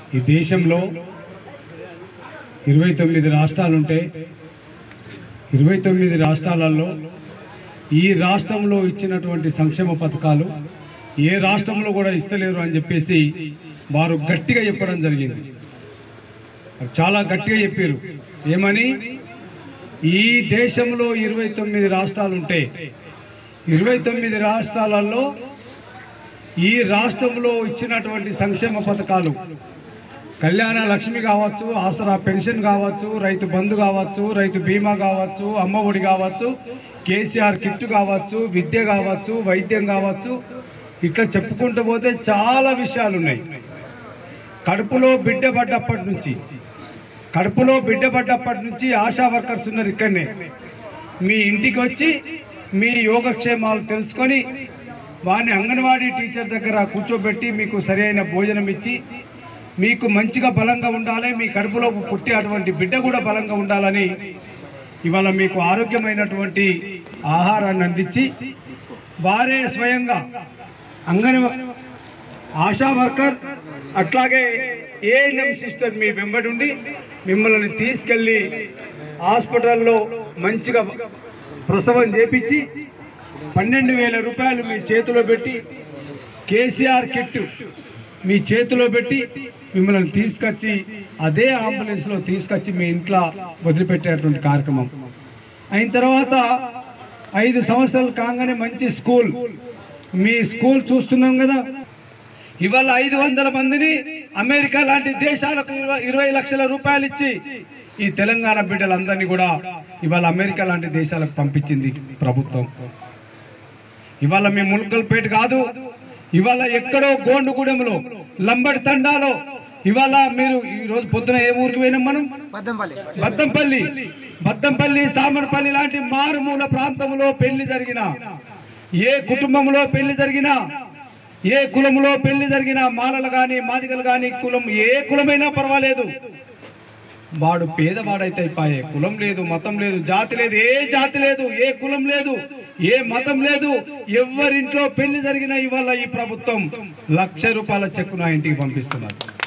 ఈ దేశంలో ఇరవై తొమ్మిది రాష్ట్రాలుంటే ఇరవై తొమ్మిది రాష్ట్రాలలో ఈ రాష్ట్రంలో ఇచ్చినటువంటి సంక్షేమ పథకాలు ఏ రాష్ట్రంలో కూడా ఇస్తలేరు అని చెప్పేసి వారు గట్టిగా చెప్పడం జరిగింది చాలా గట్టిగా చెప్పారు ఏమని ఈ దేశంలో ఇరవై తొమ్మిది రాష్ట్రాలు ఉంటే ఇరవై తొమ్మిది రాష్ట్రాలలో ఈ రాష్ట్రంలో ఇచ్చినటువంటి సంక్షేమ పథకాలు కళ్యాణ లక్ష్మి కావచ్చు ఆసరా పెన్షన్ కావచ్చు రైతు బంధు కావచ్చు రైతు బీమా కావచ్చు అమ్మ ఒడి కావచ్చు కేసీఆర్ కిట్ కావచ్చు విద్య కావచ్చు వైద్యం కావచ్చు ఇట్లా చెప్పుకుంటూ పోతే చాలా విషయాలు ఉన్నాయి కడుపులో బిడ్డ పడ్డప్పటి నుంచి కడుపులో బిడ్డ పడ్డప్పటి నుంచి ఆశా వర్కర్స్ ఉన్నారు ఇక్కడనే మీ ఇంటికి వచ్చి మీ యోగక్షేమాలు తెలుసుకొని వారిని అంగన్వాడీ టీచర్ దగ్గర కూర్చోబెట్టి మీకు సరైన భోజనం ఇచ్చి మీకు మంచిగా బలంగా ఉండాలి మీ కడుపులో పుట్టే అటువంటి బిడ్డ కూడా బలంగా ఉండాలని ఇవాళ మీకు ఆరోగ్యమైనటువంటి ఆహారాన్ని అందించి వారే స్వయంగా అంగన్వా ఆశా వర్కర్ అట్లాగే ఏఎన్ఎం సిస్టర్ మీ వెంబడి మిమ్మల్ని తీసుకెళ్ళి హాస్పిటల్లో మంచిగా ప్రసవం చేపించి పన్నెండు వేల రూపాయలు మీ చేతిలో పెట్టి కేసీఆర్ కిట్ మీ చేతిలో పెట్టి మిమ్మల్ని తీసుకొచ్చి అదే అంబులెన్స్లో తీసుకొచ్చి మీ ఇంట్లో వదిలిపెట్టేటువంటి కార్యక్రమం అయిన తర్వాత ఐదు సంవత్సరాలు కాగానే మంచి స్కూల్ మీ స్కూల్ చూస్తున్నాం కదా ఇవాళ ఐదు వందల మందిని అమెరికా లాంటి దేశాలకు ఇరవై- ఇరవై లక్షల రూపాయలు ఇచ్చి ఈ తెలంగాణ బిడ్డలందరినీ కూడా ఇవాళ అమెరికా లాంటి దేశాలకు పంపించింది ప్రభుత్వం ఇవాళ మీ ముల్కల్పేట కాదు ఇవాళ ఎక్కడో గోండుగూడెంలో లంబడి తండాలో ఇవాళ మీరు ఈ రోజు పొద్దున ఏ ఊరికి పోయినాం మనం బద్దంపల్లి బద్దంపల్లి సామర్పల్లి లాంటి మారుమూల ప్రాంతంలో పెళ్లి జరిగిన ఏ కుటుంబంలో పెళ్లి జరిగినా ఏ కులంలో పెళ్లి జరిగినా మాలలు గాని మాదిగలు గాని కులం ఏ కులమైనా పర్వాలేదు వాడు పేదవాడైతే అయిపోయే కులం లేదు మతం లేదు జాతి లేదు ఏ జాతి లేదు ఏ కులం లేదు ఏ మతం లేదు ఎవరింట్లో పెళ్లి జరిగినా ఇవాళ ఈ ప్రభుత్వం లక్ష రూపాయల చెక్కున ఇంటికి పంపిస్తున్నారు